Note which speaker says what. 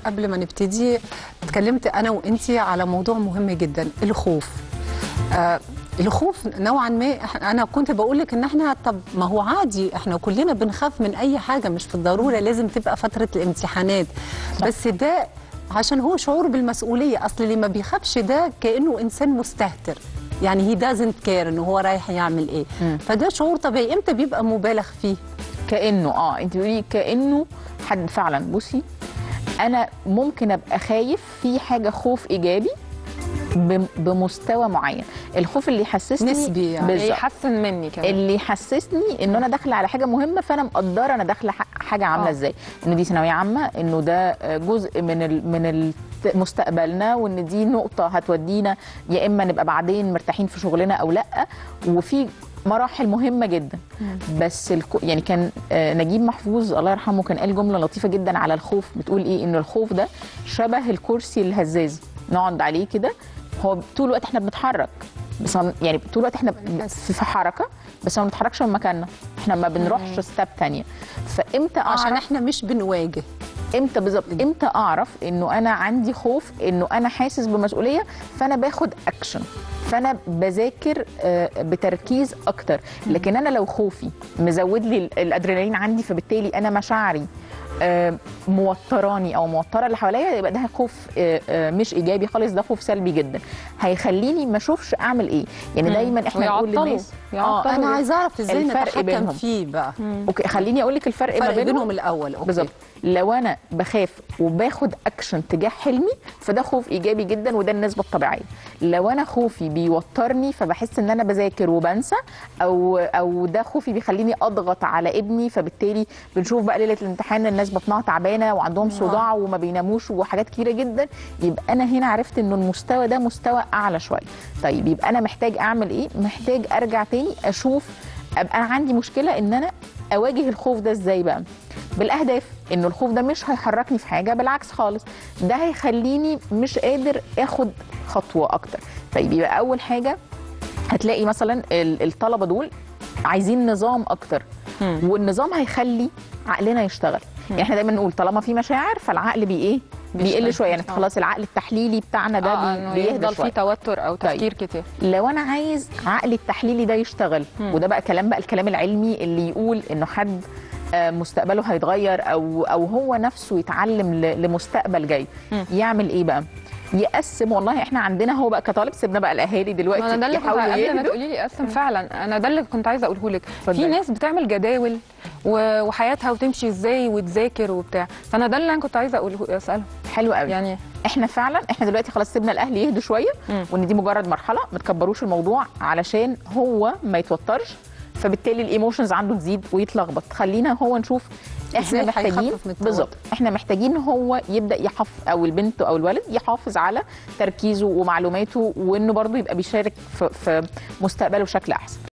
Speaker 1: قبل ما نبتدي اتكلمت انا وانتي على موضوع مهم جدا الخوف آه الخوف نوعا ما إح- انا كنت بقول لك ان احنا طب ما هو عادي احنا كلنا بنخاف من اي حاجه مش في الضروره لازم تبقى فتره الامتحانات بس ده عشان هو شعور بالمسؤوليه اصل اللي ما بيخافش ده كانه انسان مستهتر يعني هي دازنت كير ان هو رايح يعمل ايه
Speaker 2: مم.
Speaker 1: فده شعور طبيعي امتى بيبقى مبالغ فيه
Speaker 2: كانه اه انت بتقولي كانه حد فعلا بصي انا ممكن ابقى خايف في حاجه خوف ايجابي بم- بمستوى معين الخوف اللي يحسسني
Speaker 1: نسبي يعني.
Speaker 2: بالظبط
Speaker 3: يحسن مني كمان
Speaker 2: اللي يحسسني ان انا داخله على حاجه مهمه فانا مقدره انا داخله ح- حاجه عامله
Speaker 3: آه.
Speaker 2: ازاي ان دي ثانويه عامه انه ده جزء من ال من ال مستقبلنا وان دي نقطه هتودينا يا اما نبقى بعدين مرتاحين في شغلنا او لا وفي مراحل مهمه جدا بس الكو يعني كان آه، نجيب محفوظ الله يرحمه كان قال جمله لطيفه جدا على الخوف بتقول ايه ان الخوف ده شبه الكرسي الهزاز نقعد عليه كده هو طول الوقت احنا بنتحرك بس هن- يعني طول الوقت احنا في في حركه بس ما بنتحركش من مكاننا احنا ما بنروحش ستاب تانية فامتى
Speaker 1: عشان
Speaker 2: اعرف
Speaker 1: احنا مش بنواجه
Speaker 2: امتى بالظبط امتى اعرف انه انا عندي خوف انه انا حاسس بمسؤوليه فانا باخد اكشن فانا بذاكر آه، بتركيز اكتر لكن انا لو خوفي مزود لي ال- الادرينالين عندي فبالتالي انا مشاعري آه، موتراني او موتره اللي حواليا يبقى ده خوف آه، آه، مش ايجابي خالص ده خوف سلبي جدا هيخليني ما اشوفش اعمل ايه يعني دايما احنا نقول
Speaker 3: ويعطلوا.
Speaker 2: للناس
Speaker 3: يعطلوا.
Speaker 1: انا عايزه اعرف ازاي
Speaker 2: الفرق
Speaker 1: نتحكم
Speaker 2: بينهم.
Speaker 1: فيه بقى
Speaker 2: اوكي خليني اقول لك الفرق ما
Speaker 1: فرق
Speaker 2: بينهم
Speaker 1: بينهم الاول اوكي
Speaker 2: بالظبط لو انا بخاف وباخد اكشن تجاه حلمي فده خوف ايجابي جدا وده النسبه الطبيعيه لو انا خوفي بيوترني فبحس ان انا بذاكر وبنسى او او ده خوفي بيخليني اضغط على ابني فبالتالي بنشوف بقى ليله الامتحان الناس بطنها تعبانه وعندهم صداع وما بيناموش وحاجات كتيره جدا يبقى انا هنا عرفت انه المستوى ده مستوى اعلى شويه طيب يبقى انا محتاج اعمل ايه محتاج ارجع تاني اشوف ابقى انا عندي مشكله ان انا اواجه الخوف ده ازاي بقى بالاهداف انه الخوف ده مش هيحركني في حاجه بالعكس خالص ده هيخليني مش قادر اخد خطوه اكتر طيب يبقى اول حاجه هتلاقي مثلا ال- الطلبه دول عايزين نظام اكتر والنظام هيخلي عقلنا يشتغل يعني احنا دايما نقول طالما في مشاعر فالعقل بي ايه بيقل شويه يعني
Speaker 3: آه.
Speaker 2: خلاص العقل التحليلي بتاعنا ده
Speaker 3: اه
Speaker 2: بي-
Speaker 3: انه
Speaker 2: بيهدى
Speaker 3: يفضل
Speaker 2: شويه
Speaker 3: فيه توتر او تفكير كتير
Speaker 2: لو انا عايز عقلي التحليلي ده يشتغل وده بقى كلام بقى الكلام العلمي اللي يقول انه حد آه، مستقبله هيتغير او او هو نفسه يتعلم ل- لمستقبل جاي يعمل ايه بقى يقسم والله احنا عندنا هو بقى كطالب سيبنا بقى الاهالي دلوقتي
Speaker 3: ما انا ده اللي كنت
Speaker 2: يحاولوا
Speaker 3: قبل ما
Speaker 2: يهدوا.
Speaker 3: تقولي لي اصلا فعلا انا ده اللي كنت عايزه اقوله لك
Speaker 2: اتفضلي.
Speaker 3: في ناس بتعمل جداول و- وحياتها وتمشي ازاي وتذاكر وبتاع فانا ده اللي انا كنت عايزه اقوله اساله
Speaker 2: حلو قوي
Speaker 3: يعني
Speaker 2: احنا فعلا احنا دلوقتي خلاص سيبنا الاهل يهدوا شويه
Speaker 3: مم.
Speaker 2: وان دي مجرد مرحله ما تكبروش الموضوع علشان هو ما يتوترش فبالتالي الايموشنز عنده تزيد ويتلخبط خلينا هو نشوف احنا
Speaker 1: إزاي
Speaker 2: محتاجين
Speaker 1: هيخفف من التوتر.
Speaker 2: بالظبط احنا محتاجين هو يبدا يحافظ او البنت او الولد يحافظ على تركيزه ومعلوماته وانه برضه يبقى بيشارك في, في مستقبله بشكل احسن